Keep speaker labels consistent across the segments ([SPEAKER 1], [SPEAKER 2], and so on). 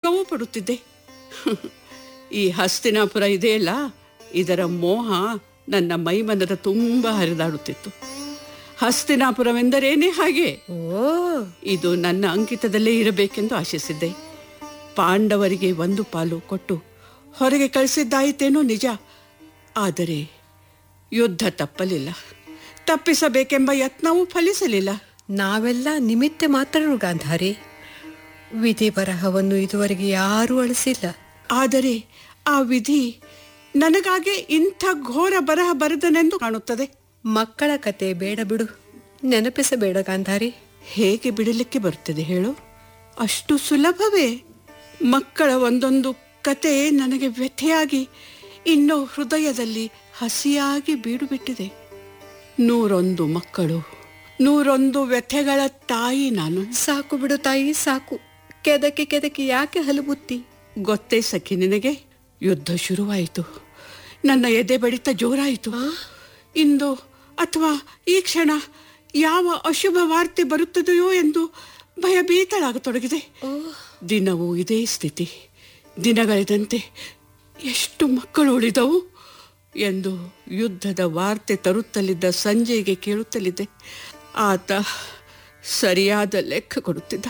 [SPEAKER 1] ನೋವು ಪಡುತ್ತಿದ್ದೆ ಈ ಹಸ್ತಿನಾಪುರ ಇದೆಯಲ್ಲ ಇದರ ಮೋಹ ನನ್ನ ಮೈಮನದ ತುಂಬ ಹರಿದಾಡುತ್ತಿತ್ತು ಹಸ್ತಿನಾಪುರವೆಂದರೇನೇ ಹಾಗೆ
[SPEAKER 2] ಓ
[SPEAKER 1] ಇದು ನನ್ನ ಅಂಕಿತದಲ್ಲೇ ಇರಬೇಕೆಂದು ಆಶಿಸಿದ್ದೆ ಪಾಂಡವರಿಗೆ ಒಂದು ಪಾಲು ಕೊಟ್ಟು ಹೊರಗೆ ಕಳಿಸಿದ್ದಾಯಿತೇನೋ ನಿಜ ಆದರೆ ಯುದ್ಧ ತಪ್ಪಲಿಲ್ಲ ತಪ್ಪಿಸಬೇಕೆಂಬ ಯತ್ನವೂ ಫಲಿಸಲಿಲ್ಲ
[SPEAKER 2] ನಾವೆಲ್ಲ ನಿಮಿತ್ತ ಮಾತ್ರರು ಗಾಂಧಾರಿ ವಿಧಿ ಬರಹವನ್ನು ಇದುವರೆಗೆ ಯಾರೂ ಅಳಿಸಿಲ್ಲ
[SPEAKER 1] ಆದರೆ ಆ ವಿಧಿ ನನಗಾಗೆ ಇಂಥ ಘೋರ ಬರಹ ಬರೆದನೆಂದು ಕಾಣುತ್ತದೆ
[SPEAKER 2] ಮಕ್ಕಳ ಕತೆ ಬೇಡ ಬಿಡು ನೆನಪಿಸಬೇಡ ಗಾಂಧಾರಿ
[SPEAKER 1] ಹೇಗೆ ಬಿಡಲಿಕ್ಕೆ ಬರುತ್ತದೆ ಹೇಳು ಅಷ್ಟು ಸುಲಭವೇ ಮಕ್ಕಳ ಒಂದೊಂದು ಕತೆ ನನಗೆ ವ್ಯಥೆಯಾಗಿ ಇನ್ನೂ ಹೃದಯದಲ್ಲಿ ಹಸಿಯಾಗಿ ಬೀಡು ಬಿಟ್ಟಿದೆ ನೂರೊಂದು ಮಕ್ಕಳು ನೂರೊಂದು ವ್ಯಥೆಗಳ ತಾಯಿ ನಾನು
[SPEAKER 2] ಸಾಕು ಬಿಡು ತಾಯಿ ಸಾಕು ಕೆದಕಿ ಕೆದಕಿ ಯಾಕೆ ಹಲಬುತ್ತಿ
[SPEAKER 1] ಗೊತ್ತೇ ಸಖಿ ನಿನಗೆ ಯುದ್ಧ ಶುರುವಾಯಿತು ನನ್ನ ಎದೆ ಬಡಿತ ಜೋರಾಯಿತು ಇಂದು ಅಥವಾ ಈ ಕ್ಷಣ ಯಾವ ಅಶುಭ ವಾರ್ತೆ ಬರುತ್ತದೆಯೋ ಎಂದು ಭಯಭೀತಳಾಗತೊಡಗಿದೆ ದಿನವೂ ಇದೇ ಸ್ಥಿತಿ ದಿನಗಳೆದಂತೆ ಎಷ್ಟು ಮಕ್ಕಳು ಉಳಿದವು ಎಂದು ಯುದ್ಧದ ವಾರ್ತೆ ತರುತ್ತಲಿದ್ದ ಸಂಜೆಗೆ ಕೇಳುತ್ತಲಿದ್ದೆ ಆತ ಸರಿಯಾದ ಲೆಕ್ಕ ಕೊಡುತ್ತಿದ್ದ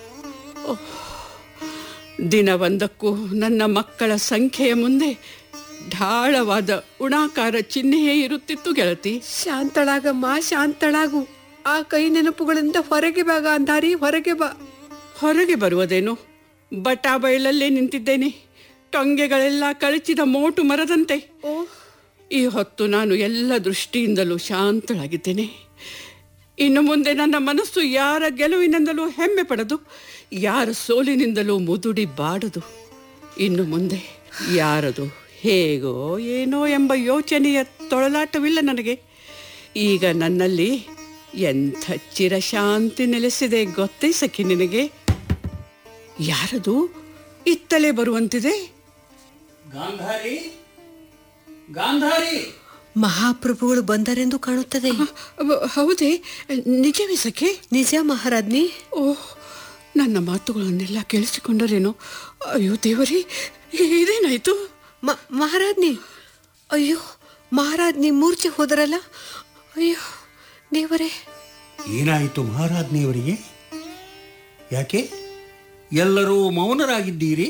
[SPEAKER 1] ದಿನವೊಂದಕ್ಕೂ ನನ್ನ ಮಕ್ಕಳ ಸಂಖ್ಯೆಯ ಮುಂದೆ ಢಾಳವಾದ ಉಣಾಕಾರ ಚಿಹ್ನೆಯೇ ಇರುತ್ತಿತ್ತು ಗೆಳತಿ
[SPEAKER 2] ಶಾಂತಳಾಗಮ್ಮ ಶಾಂತಳಾಗು ಆ ಕೈ ನೆನಪುಗಳಿಂದ ಹೊರಗೆ ಬಾ ಗಾಂಧಾರಿ ಹೊರಗೆ ಬಾ
[SPEAKER 1] ಹೊರಗೆ ಬರುವುದೇನು ಬಟಾ ಬಯಲಲ್ಲೇ ನಿಂತಿದ್ದೇನೆ ಟೊಂಗೆಗಳೆಲ್ಲ ಕಳಚಿದ ಮೋಟು ಮರದಂತೆ ಈ ಹೊತ್ತು ನಾನು ಎಲ್ಲ ದೃಷ್ಟಿಯಿಂದಲೂ ಶಾಂತಳಾಗಿದ್ದೇನೆ ಇನ್ನು ಮುಂದೆ ನನ್ನ ಮನಸ್ಸು ಯಾರ ಗೆಲುವಿನಿಂದಲೂ ಹೆಮ್ಮೆ ಪಡದು ಯಾರ ಸೋಲಿನಿಂದಲೂ ಮುದುಡಿ ಬಾಡದು ಇನ್ನು ಮುಂದೆ ಯಾರದು ಹೇಗೋ ಏನೋ ಎಂಬ ಯೋಚನೆಯ ತೊಳಲಾಟವಿಲ್ಲ ನನಗೆ ಈಗ ನನ್ನಲ್ಲಿ ಎಂಥ ಚಿರಶಾಂತಿ ನೆಲೆಸಿದೆ ಗೊತ್ತೇ ಸಖಿ ನಿನಗೆ ಯಾರದು ಇತ್ತಲೇ ಬರುವಂತಿದೆ
[SPEAKER 3] ಗಾಂಧಾರಿ ಗಾಂಧಾರಿ
[SPEAKER 2] ಮಹಾಪ್ರಭುಗಳು ಬಂದರೆಂದು ಕಾಣುತ್ತದೆ
[SPEAKER 1] ಅವ- ಹೌದೇ ನಿಜವೇ ಸಖಿ
[SPEAKER 2] ನಿಜ ಮಹಾರಾಜ್ನಿ
[SPEAKER 1] ಓಹ್ ನನ್ನ ಮಾತುಗಳನ್ನೆಲ್ಲ ಕೇಳಿಸಿಕೊಂಡರೇನೋ ಅಯ್ಯೋ ದೇವರೇ ಇದೇನಾಯ್ತು
[SPEAKER 2] ಮ- ಮಹಾರಾಜ್ನಿ ಅಯ್ಯೋ ಮಹಾರಾಜ್ನಿ ಮೂರ್ಛೆ ಹೋದರಲ್ಲ ಅಯ್ಯೋ ದೇವರೇ
[SPEAKER 3] ಏನಾಯಿತು ಮಹಾರಾಜ್ನಿಯವರಿಗೆ ಯಾಕೆ ಎಲ್ಲರೂ ಮೌನರಾಗಿದ್ದೀರಿ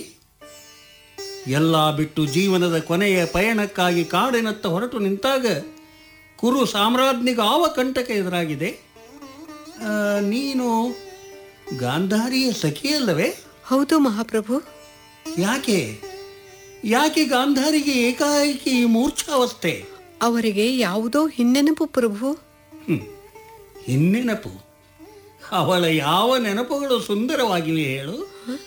[SPEAKER 3] ಎಲ್ಲ ಬಿಟ್ಟು ಜೀವನದ ಕೊನೆಯ ಪಯಣಕ್ಕಾಗಿ ಕಾಡಿನತ್ತ ಹೊರಟು ನಿಂತಾಗ ಕುರು ಸಾಮ್ರಾಜ್ಞಿಗೆ ಆವ ಕಂಟಕ ಎದುರಾಗಿದೆ ಆ, ನೀನು ಗಾಂಧಾರಿಯ ಸಖಿಯಲ್ಲವೇ
[SPEAKER 2] ಹೌದು ಮಹಾಪ್ರಭು
[SPEAKER 3] ಯಾಕೆ ಯಾಕೆ ಗಾಂಧಾರಿಗೆ ಏಕಾಏಕಿ ಈ ಮೂರ್ಛಾವಸ್ಥೆ
[SPEAKER 2] ಅವರಿಗೆ ಯಾವುದೋ ಹಿನ್ನೆನಪು ಪ್ರಭು
[SPEAKER 3] ಹ್ಮ್. ಹಿನ್ನೆನಪು ಅವಳ ಯಾವ ನೆನಪುಗಳು ಸುಂದರವಾಗಿವೆ ಹೇಳು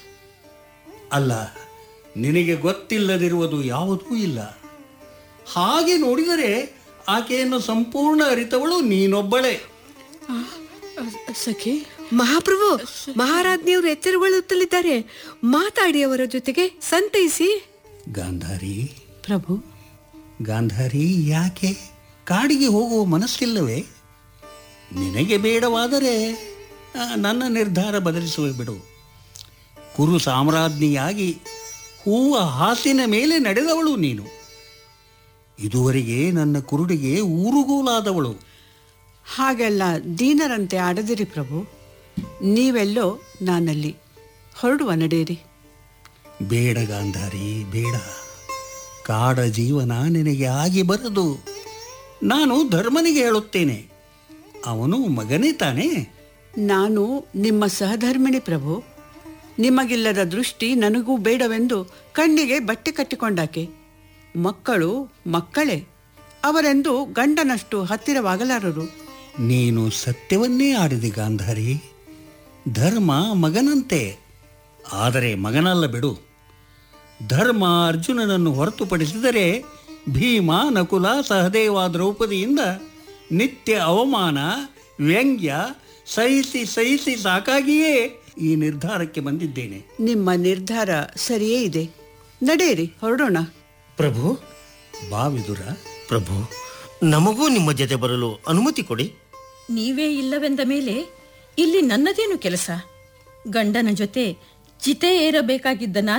[SPEAKER 3] ಅಲ್ಲ ನಿನಗೆ ಗೊತ್ತಿಲ್ಲದಿರುವುದು ಯಾವುದೂ ಇಲ್ಲ ಹಾಗೆ ನೋಡಿದರೆ ಆಕೆಯನ್ನು ಸಂಪೂರ್ಣ ಅರಿತವಳು ನೀನೊಬ್ಬಳೇ
[SPEAKER 1] ಆ, ಆ, ಸಖಿ
[SPEAKER 2] ಮಹಾಪ್ರಭು ಮಹಾರಾಜ್ನಿಯವರು ಎಚ್ಚರಗೊಳ್ಳುತ್ತಲಿದ್ದಾರೆ ಮಾತಾಡಿ ಅವರ ಜೊತೆಗೆ ಸಂತೈಸಿ
[SPEAKER 3] ಗಾಂಧಾರಿ
[SPEAKER 1] ಪ್ರಭು
[SPEAKER 3] ಗಾಂಧಾರಿ ಯಾಕೆ ಕಾಡಿಗೆ ಹೋಗುವ ಮನಸ್ಸಿಲ್ಲವೇ ನಿನಗೆ ಬೇಡವಾದರೆ ಆ, ನನ್ನ ನಿರ್ಧಾರ ಬದಲಿಸುವೆ ಬಿಡು ಕುರು ಸಾಮ್ರಾಜ್ಞಿಯಾಗಿ ಹೂವ ಹಾಸಿನ ಮೇಲೆ ನಡೆದವಳು ನೀನು ಇದುವರೆಗೆ ನನ್ನ ಕುರುಡಿಗೆ ಊರುಗೋಲಾದವಳು
[SPEAKER 1] ಹಾಗೆಲ್ಲ ದೀನರಂತೆ ಆಡದಿರಿ ಪ್ರಭು ನೀವೆಲ್ಲೋ ನಾನಲ್ಲಿ ಹೊರಡುವ ನಡೆಯಿರಿ
[SPEAKER 3] ಬೇಡ ಗಾಂಧಾರಿ ಬೇಡ ಕಾಡ ಜೀವನ ನಿನಗೆ ಆಗಿ ಬರದು ನಾನು ಧರ್ಮನಿಗೆ ಹೇಳುತ್ತೇನೆ ಅವನು ಮಗನೇ ತಾನೇ
[SPEAKER 1] ನಾನು ನಿಮ್ಮ ಸಹಧರ್ಮಿಣಿ ಪ್ರಭು ನಿಮಗಿಲ್ಲದ ದೃಷ್ಟಿ ನನಗೂ ಬೇಡವೆಂದು ಕಣ್ಣಿಗೆ ಬಟ್ಟೆ ಕಟ್ಟಿಕೊಂಡಾಕೆ ಮಕ್ಕಳು ಮಕ್ಕಳೇ ಅವರೆಂದು ಗಂಡನಷ್ಟು ಹತ್ತಿರವಾಗಲಾರರು
[SPEAKER 3] ನೀನು ಸತ್ಯವನ್ನೇ ಆಡಿದೆ ಗಾಂಧಾರಿ ಧರ್ಮ ಮಗನಂತೆ ಆದರೆ ಮಗನಲ್ಲ ಬಿಡು ಧರ್ಮ ಅರ್ಜುನನನ್ನು ಹೊರತುಪಡಿಸಿದರೆ ಭೀಮ ನಕುಲ ಸಹದೇವ ದ್ರೌಪದಿಯಿಂದ ನಿತ್ಯ ಅವಮಾನ ವ್ಯಂಗ್ಯ ಸಹಿಸಿ ಸಹಿಸಿ ಸಾಕಾಗಿಯೇ ಈ ನಿರ್ಧಾರಕ್ಕೆ ಬಂದಿದ್ದೇನೆ
[SPEAKER 1] ನಿಮ್ಮ ನಿರ್ಧಾರ ಸರಿಯೇ ಇದೆ ನಡೆಯಿರಿ ಹೊರಡೋಣ
[SPEAKER 4] ಪ್ರಭು
[SPEAKER 3] ಬಾವಿದುರ
[SPEAKER 4] ಪ್ರಭು ನಮಗೂ ನಿಮ್ಮ ಜೊತೆ ಬರಲು ಅನುಮತಿ ಕೊಡಿ
[SPEAKER 5] ನೀವೇ ಇಲ್ಲವೆಂದ ಮೇಲೆ ಇಲ್ಲಿ ನನ್ನದೇನು ಕೆಲಸ ಗಂಡನ ಜೊತೆ ಚಿತೆ ಏರಬೇಕಾಗಿದ್ದ ನಾನು